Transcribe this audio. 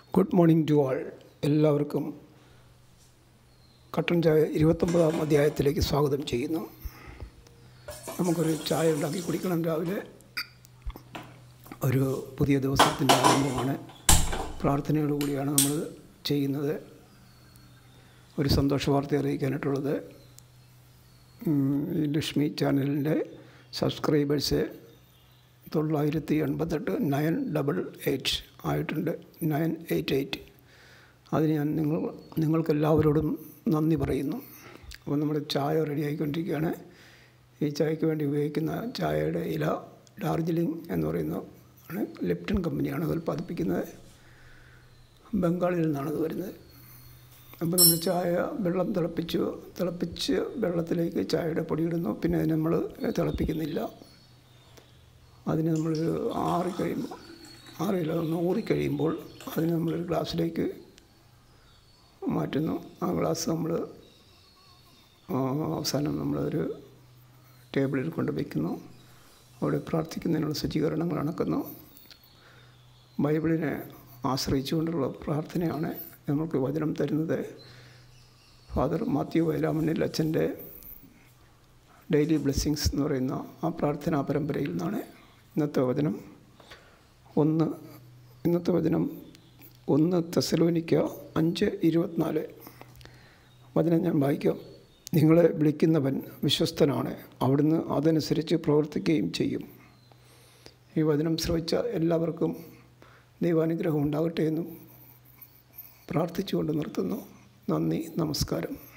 good morning to ആൾ എല്ലാവർക്കും കട്ടൻ ചായ ഇരുപത്തൊമ്പതാം അധ്യായത്തിലേക്ക് സ്വാഗതം ചെയ്യുന്നു നമുക്കൊരു ചായ ഉണ്ടാക്കി കുടിക്കണം രാവിലെ ഒരു പുതിയ ദിവസത്തിൻ്റെ ആരംഭമാണ് പ്രാർത്ഥനയോടുകൂടിയാണ് നമ്മൾ ചെയ്യുന്നത് ഒരു സന്തോഷ വാർത്ത അറിയിക്കാനായിട്ടുള്ളത് ഉം, ഈ ലക്ഷ്മി ചാനലിൻ്റെ സബ്സ്ക്രൈബേഴ്സ് തൊള്ളായിരത്തി എൺപത്തെട്ട് നയൻ ഡബിൾ എയ്റ്റ് ആയിട്ടുണ്ട് നയൻ എയ്റ്റ് എയ്റ്റ് അതിന് ഞാൻ നിങ്ങൾ നിങ്ങൾക്കെല്ലാവരോടും നന്ദി പറയുന്നു അപ്പോൾ നമ്മുടെ ചായ റെഡി ആയിക്കൊണ്ടിരിക്കുകയാണ് ഈ ചായക്ക് വേണ്ടി ഉപയോഗിക്കുന്ന ചായയുടെ ഇല ഡാർജിലിംഗ് എന്ന് പറയുന്ന ആണ് ലിപ്റ്റൺ കമ്പനിയാണ് അത് ഉൽപ്പാദിപ്പിക്കുന്നത് ബംഗാളിൽ നിന്നാണ് അത് വരുന്നത് അപ്പോൾ നമ്മൾ ചായ വെള്ളം തിളപ്പിച്ചു തിളപ്പിച്ച് വെള്ളത്തിലേക്ക് ചായയുടെ പൊടി ഇടുന്നു പിന്നെ അതിനെ നമ്മൾ തിളപ്പിക്കുന്നില്ല അതിന് നമ്മളൊരു ആറി കഴിയുമ്പോൾ ആറില്ല ഒന്ന് ഊറിക്കഴിയുമ്പോൾ അതിന് നമ്മളൊരു ഗ്ലാസ്സിലേക്ക് മാറ്റുന്നു ആ ഗ്ലാസ് നമ്മൾ അവസാനം നമ്മളൊരു ടേബിളിൽ കൊണ്ട് വയ്ക്കുന്നു അവിടെ പ്രാർത്ഥിക്കുന്നതിനുള്ള സജ്ജീകരണങ്ങൾ നടക്കുന്നു ബൈബിളിനെ ആശ്രയിച്ചുകൊണ്ടുള്ള പ്രാർത്ഥനയാണ് നമുക്ക് വചനം തരുന്നത് ഫാദർ മാത്യു വയലാമണ്ണിൽ അച്ഛൻ്റെ ഡെയിലി ബ്ലെസ്സിങ്സ് എന്ന് പറയുന്ന ആ പ്രാർത്ഥനാ പരമ്പരയിൽ നിന്നാണ് ഇന്നത്തെ വചനം ഒന്ന് ഇന്നത്തെ വചനം ഒന്ന് തെസലോനിക്ക അഞ്ച് ഇരുപത്തിനാല് വചനം ഞാൻ വായിക്കാം നിങ്ങളെ വിളിക്കുന്നവൻ വിശ്വസ്തനാണ് അവിടുന്ന് അതനുസരിച്ച് പ്രവർത്തിക്കുകയും ചെയ്യും ഈ വചനം ശ്രവിച്ച എല്ലാവർക്കും ദൈവാനുഗ്രഹം ഉണ്ടാകട്ടെ എന്നും പ്രാർത്ഥിച്ചുകൊണ്ട് നിർത്തുന്നു നന്ദി നമസ്കാരം